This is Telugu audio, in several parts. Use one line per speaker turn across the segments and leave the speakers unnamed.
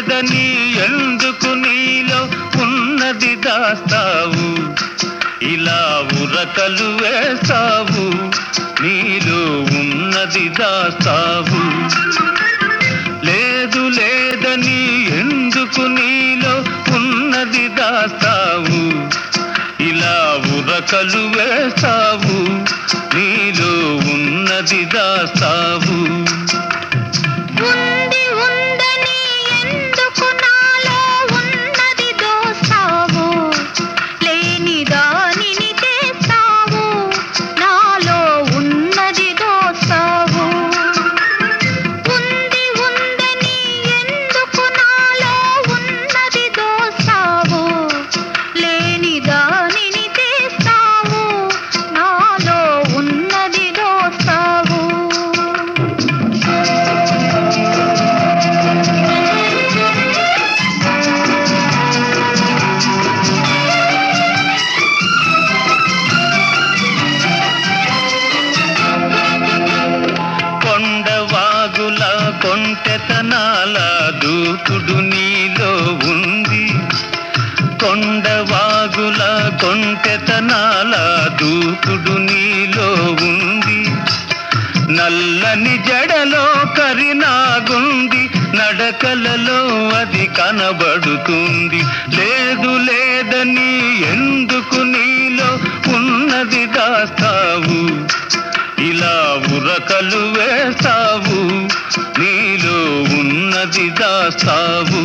లేదని ఎందుకు నీలో ఉన్నది దాస్తావు ఇలా ఉరకలు వేస్తావు నీలో ఉన్నది దాస్తావు లేదు లేదని ఎందుకు నీలో ఉన్నది దాస్తావు ఇలా ఉరకలు వేస్తావు నీలో ఉన్నది దాస్తావు
ఉంది ఉందని ఎందుకు నాలో ఉన్నది దోస్తావు లేని దానిని చేస్తావు నాలో ఉన్నది దోస్తావు ఉంది ఉందని ఎందుకు నాలో ఉన్నది దోస్తావు లేని దానిని చేస్తావు నాలో ఉన్నది దోస్తావు
కొండవాగుల కొంటెతనాల దూకుడు నీలో ఉంది కొండవాగుల కొంటెతనాల దూకుడు నీలో ఉంది నల్లని జడలో కరినాగుంది నడకలలో అది కనబడుతుంది లేదు లేదని ఎందుకు నీలో ఉన్నది దాస్తావు ఇలా ఉరకలు వేస్తావు నీలో ఉన్నది దాస్తావు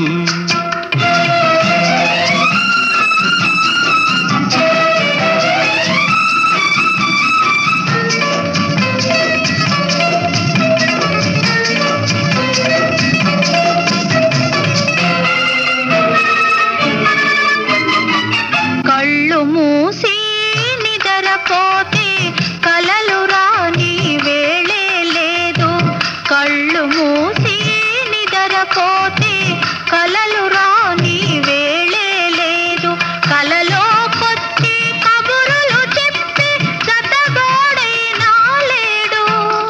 కళ్ళు మూసి నిద్రపోతే కలలు రాని వేళే లేదు కళ్ళు మూసి నిద్రపోతే కలలు రాని వేళే లేదు కలలో కొచ్చి కబురులు చెప్పి జతగోడైనా లేడు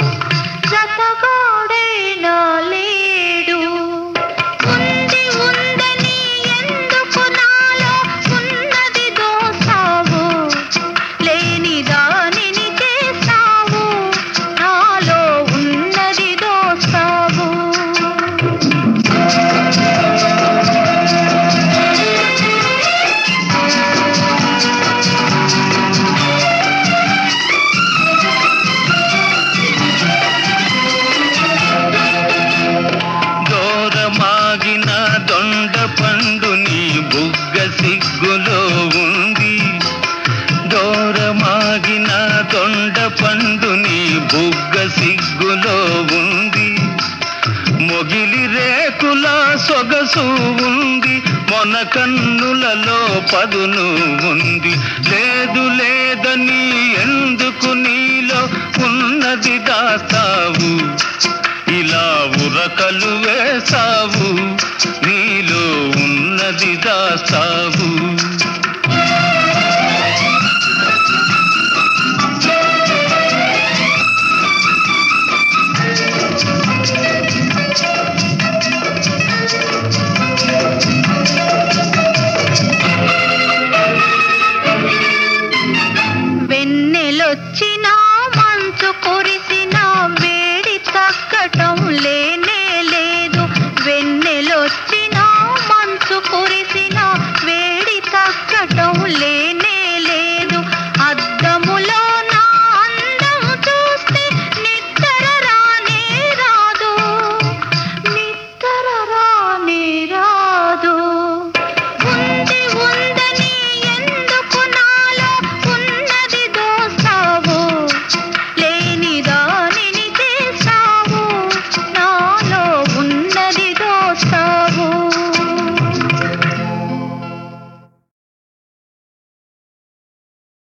జతగోడైనా లేడు ఉంది ఉందని ఎందుకు నాలో ఉన్నది దోసావు లేని దానిని చేస్తావు నాలో ఉన్నది దోస్తావు
దూరమాగిన దొండ పండు నీ బుగ్గ సిగ్గులో ఉంది దూరమాగిన దొండ పండు నీ బుగ్గ సిగ్గులో ఉంది మొగిలి రేకుల సొగసు ఉంది మొన కన్నులలో పదును ఉంది లేదు లేదని ఎందుకు నీలో ఉన్నది దాస్తావు ఇలా ఉరకలు వేసావు నీలో ఉన్నది దాస్తావు